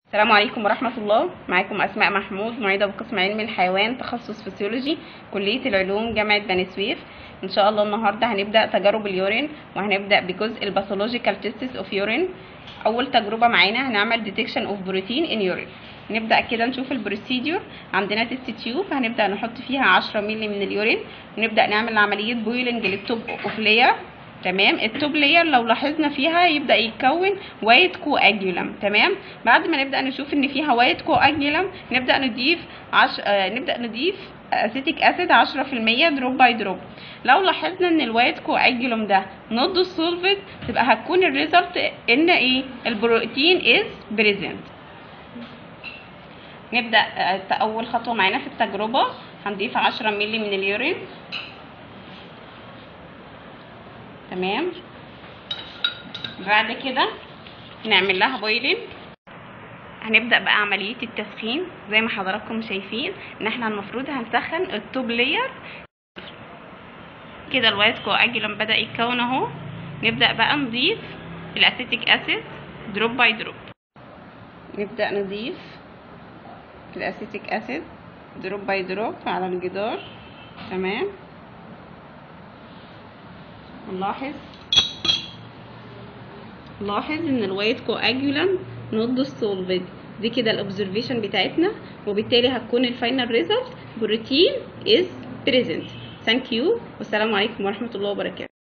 السلام عليكم ورحمة الله معاكم أسماء محمود معيدة بقسم علم الحيوان تخصص فسيولوجي كلية العلوم جامعة بني سويف إن شاء الله النهاردة هنبدأ تجارب اليورين وهنبدأ بجزء الباثولوجيكال تيستس اوف يورين أول تجربة معانا هنعمل ديتكشن اوف بروتين ان يورين نبدأ كده نشوف البروسيديور عندنا تيست تيوب هنبدأ نحط فيها 10 مللي من اليورين ونبدأ نعمل عملية بويلنج للتوب اوف لاير تمام التوب لاير لو لاحظنا فيها يبدا يتكون وايت كواجيولم تمام بعد ما نبدا نشوف ان فيها وايت كواجيولم نبدا نضيف عش... آه نبدا نضيف اسيتيك اسيد 10% دروب باي دروب لو لاحظنا ان الوايت كواجيولم ده نوت سولفد تبقى هتكون الريزلت ان ايه البروتين از بريزنت نبدا آه اول خطوه معانا في التجربه هنضيف 10 مللي من اليورين تمام بعد كده نعمل لها بويلين هنبدا بقى عمليه التسخين زي ما حضراتكم شايفين ان احنا المفروض هنسخن التوب لاير كده الوايت كواجولم بدا يتكون اهو نبدا بقى نضيف الاسيتيك اسيد دروب باي دروب نبدا نضيف الاسيتيك اسيد دروب باي دروب على الجدار تمام نلاحظ نلاحظ ان الوايت كواجولم نوت سولفد دي كده الاوبزرفيشن بتاعتنا وبالتالي هتكون الفاينل ريزلت بروتين از بريزنت ثانك يو والسلام عليكم ورحمه الله وبركاته